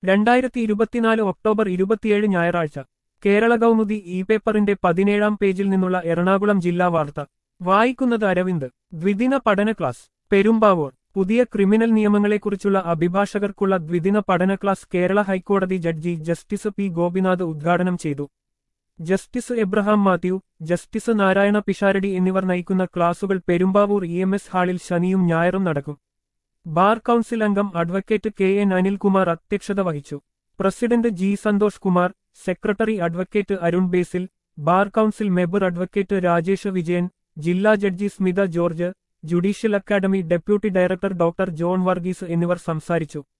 രണ്ടായിരത്തി ഇരുപത്തിനാല് ഒക്ടോബർ ഇരുപത്തിയേഴ് ഞായറാഴ്ച കേരള കൗമുദി ഇ പേപ്പറിന്റെ പതിനേഴാം പേജിൽ നിന്നുള്ള എറണാകുളം ജില്ലാ വാർത്ത വായിക്കുന്നത് അരവിന്ദ് ദ്വിദിന പഠന ക്ലാസ് പെരുമ്പാവൂർ പുതിയ ക്രിമിനൽ നിയമങ്ങളെക്കുറിച്ചുള്ള അഭിഭാഷകർക്കുള്ള ദ്വിദിന പഠന ക്ലാസ് കേരള ഹൈക്കോടതി ജഡ്ജി ജസ്റ്റിസ് പി ഗോപിനാഥ് ഉദ്ഘാടനം ചെയ്തു ജസ്റ്റിസ് എബ്രഹാം മാത്യു ജസ്റ്റിസ് നാരായണ പിഷാരടി എന്നിവർ നയിക്കുന്ന ക്ലാസുകൾ പെരുമ്പാവൂർ ഇ എം എസ് ഹാളിൽ ശനിയും ഞായറും നടക്കും ബാർ കൗൺസിൽ അംഗം അഡ്വക്കേറ്റ് കെ എൻ അനിൽകുമാർ അധ്യക്ഷത വഹിച്ചു president G Santhosh Kumar secretary advocate Arun Basil bar council member advocate Rajesh Vijayan ജില്ലാ judge Smitha George judicial academy deputy director doctor John Varghese എന്നിവർ സംസാരിച്ചു